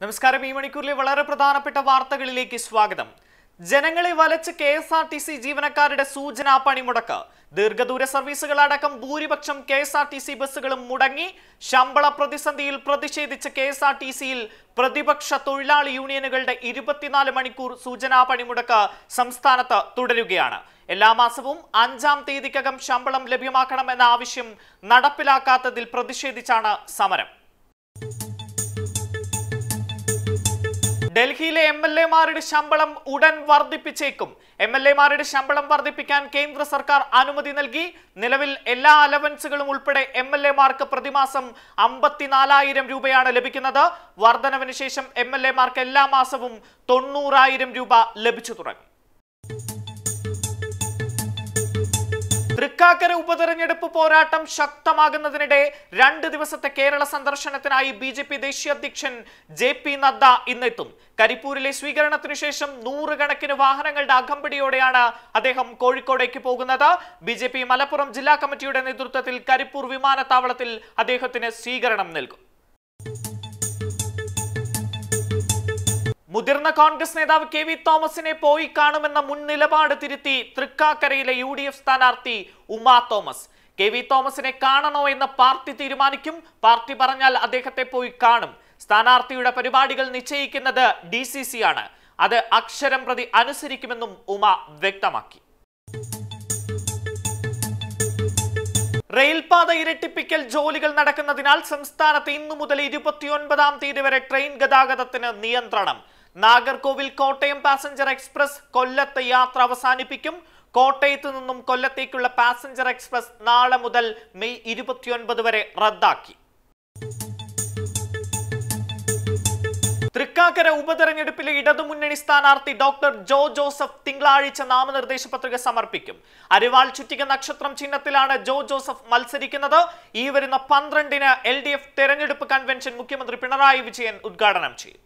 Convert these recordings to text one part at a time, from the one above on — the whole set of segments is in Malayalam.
നമസ്കാരം ഈ മണിക്കൂറിലെ വളരെ പ്രധാനപ്പെട്ട വാർത്തകളിലേക്ക് സ്വാഗതം ജനങ്ങളെ വലച്ച് K S R T C ജീവനക്കാരുടെ സൂചനാ പണിമുടക്ക് ദീർഘദൂര സർവീസുകളടക്കം ഭൂരിപക്ഷം K S R T C ബസ്സുകളും മുടങ്ങി ശമ്പള പ്രതിസന്ധിയിൽ പ്രതിഷേധിച്ച് കെ എസ് ആർ ടി സിയിൽ പ്രതിപക്ഷ തൊഴിലാളി യൂണിയനുകളുടെ ഇരുപത്തിനാല് മണിക്കൂർ സൂചനാ പണിമുടക്ക് സംസ്ഥാനത്ത് തുടരുകയാണ് എല്ലാ മാസവും അഞ്ചാം തീയതിക്കകം ശമ്പളം ലഭ്യമാക്കണമെന്ന ആവശ്യം നടപ്പിലാക്കാത്തതിൽ പ്രതിഷേധിച്ചാണ് സമരം ഡൽഹിയിലെ എം എൽ എമാരുടെ ശമ്പളം ഉടൻ വർദ്ധിപ്പിച്ചേക്കും എം എൽ എമാരുടെ ശമ്പളം വർദ്ധിപ്പിക്കാൻ കേന്ദ്ര സർക്കാർ അനുമതി നൽകി നിലവിൽ എല്ലാ അലവൻസുകളും ഉൾപ്പെടെ എം എൽ എമാർക്ക് പ്രതിമാസം അമ്പത്തിനാലായിരം രൂപയാണ് ലഭിക്കുന്നത് വർധനവിന് ശേഷം എം എൽ എമാർക്ക് എല്ലാ മാസവും തൊണ്ണൂറായിരം രൂപ ലഭിച്ചു തുടങ്ങി തൃക്കാക്കര ഉപതെരഞ്ഞെടുപ്പ് പോരാട്ടം ശക്തമാകുന്നതിനിടെ രണ്ട് ദിവസത്തെ കേരള സന്ദർശനത്തിനായി ബി ജെ പി ദേശീയ അധ്യക്ഷൻ ജെ പി നദ്ദ ഇന്നെത്തും കരിപ്പൂരിലെ സ്വീകരണത്തിനു ശേഷം നൂറുകണക്കിന് വാഹനങ്ങളുടെ അകമ്പടിയോടെയാണ് അദ്ദേഹം കോഴിക്കോടേക്ക് പോകുന്നത് ബി ജെ പി മലപ്പുറം ജില്ലാ കമ്മിറ്റിയുടെ നേതൃത്വത്തിൽ കരിപ്പൂർ വിമാനത്താവളത്തിൽ അദ്ദേഹത്തിന് സ്വീകരണം നൽകും മുതിർന്ന കോൺഗ്രസ് നേതാവ് കെ വി തോമസിനെ പോയി കാണുമെന്ന മുൻ നിലപാട് തിരുത്തി തൃക്കാക്കരയിലെ യു ഡി എഫ് സ്ഥാനാർത്ഥി ഉമാ തോമസ് കെ വി തോമസിനെ കാണണോ എന്ന് പാർട്ടി തീരുമാനിക്കും പാർട്ടി പറഞ്ഞാൽ അദ്ദേഹത്തെ പോയി കാണും സ്ഥാനാർത്ഥിയുടെ പരിപാടികൾ നിശ്ചയിക്കുന്നത് ഡി സി സി ആണ് അത് അക്ഷരം പ്രതി അനുസരിക്കുമെന്നും ഉമ വ്യക്തമാക്കി റെയിൽപാത ഇരട്ടിപ്പിക്കൽ ജോലികൾ നടക്കുന്നതിനാൽ സംസ്ഥാനത്ത് ഇന്നു മുതൽ ഇരുപത്തിയൊൻപതാം തീയതി വരെ ട്രെയിൻ ഗതാഗതത്തിന് നിയന്ത്രണം നാഗർകോവിൽ കോട്ടയം പാസഞ്ചർ എക്സ്പ്രസ് കൊല്ലത്ത് യാത്ര അവസാനിപ്പിക്കും കോട്ടയത്ത് നിന്നും കൊല്ലത്തേക്കുള്ള പാസഞ്ചർ എക്സ്പ്രസ് നാളെ മുതൽ മെയ് ഇരുപത്തിയൊൻപത് വരെ റദ്ദാക്കി തൃക്കാക്കര ഉപതെരഞ്ഞെടുപ്പിലെ ഇടതുമുന്നണി സ്ഥാനാർത്ഥി ഡോക്ടർ ജോ ജോസഫ് തിങ്കളാഴ്ച നാമനിർദ്ദേശ പത്രിക സമർപ്പിക്കും അരിവാൾ ചുറ്റിക നക്ഷത്രം ചിഹ്നത്തിലാണ് ജോ ജോസഫ് മത്സരിക്കുന്നത് ഈ വരുന്ന പന്ത്രണ്ടിന് എൽ ഡി എഫ് തെരഞ്ഞെടുപ്പ് കൺവെൻഷൻ മുഖ്യമന്ത്രി പിണറായി വിജയൻ ഉദ്ഘാടനം ചെയ്യും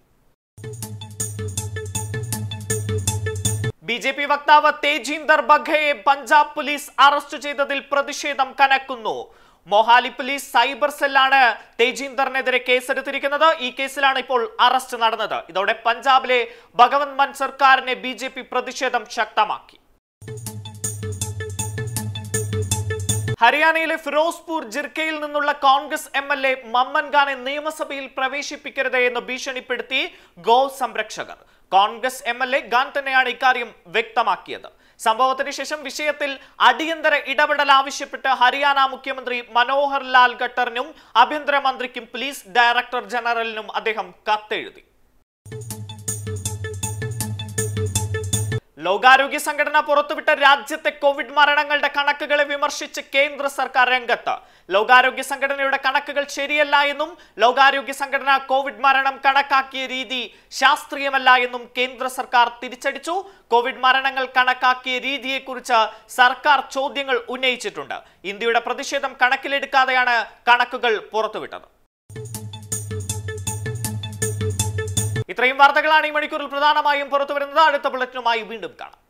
ബി ജെ പി വക്താവ് തേജീന്ദർ ബഘയെ പഞ്ചാബ് പോലീസ് അറസ്റ്റ് ചെയ്തതിൽ പ്രതിഷേധം കനക്കുന്നു മൊഹാലി പോലീസ് സൈബർ സെല്ലാണ് തേജീന്ദറിനെതിരെ കേസെടുത്തിരിക്കുന്നത് ഈ കേസിലാണ് ഇപ്പോൾ അറസ്റ്റ് നടന്നത് ഇതോടെ പഞ്ചാബിലെ ഭഗവന്ത് മാൻ സർക്കാരിനെ ബി ജെ പി പ്രതിഷേധം ശക്തമാക്കി ഹരിയാനയിലെ ഫിറോസ്പൂർ ജിർക്കയിൽ നിന്നുള്ള Congress M L A Mamman ഖാനെ നിയമസഭയിൽ പ്രവേശിപ്പിക്കരുത് എന്ന് ഭീഷണിപ്പെടുത്തി ഗോ സംരക്ഷകർ Congress M L A Khan തന്നെയാണ് ഇക്കാര്യം വ്യക്തമാക്കിയത് സംഭവത്തിന് ശേഷം വിഷയത്തിൽ അടിയന്തര ഇടപെടൽ ആവശ്യപ്പെട്ട് ഹരിയാന മുഖ്യമന്ത്രി മനോഹർ ലാൽ ഖട്ടറിനും ആഭ്യന്തരമന്ത്രിക്കും പോലീസ് ഡയറക്ടർ ജനറലിനും അദ്ദേഹം കത്തെഴുതി ലോകാരോഗ്യ സംഘടന പുറത്തുവിട്ട രാജ്യത്തെ കോവിഡ് മരണങ്ങളുടെ കണക്കുകളെ വിമർശിച്ച് കേന്ദ്ര സർക്കാർ രംഗത്ത് ലോകാരോഗ്യ സംഘടനയുടെ കണക്കുകൾ ശരിയല്ല എന്നും ലോകാരോഗ്യ സംഘടന കോവിഡ് മരണം കണക്കാക്കിയ രീതി ശാസ്ത്രീയമല്ല എന്നും കേന്ദ്ര സർക്കാർ തിരിച്ചടിച്ചു കോവിഡ് മരണങ്ങൾ കണക്കാക്കിയ രീതിയെക്കുറിച്ച് സർക്കാർ ചോദ്യങ്ങൾ ഉന്നയിച്ചിട്ടുണ്ട് ഇന്ത്യയുടെ പ്രതിഷേധം കണക്കിലെടുക്കാതെയാണ് കണക്കുകൾ പുറത്തുവിട്ടത് ഇത്രയും വാർത്തകളാണ് ഈ മണിക്കൂറിൽ പ്രധാനമായും പുറത്തു വരുന്നത് അടുത്ത ബുള്ളറ്റിനുമായി വീണ്ടും കാണാം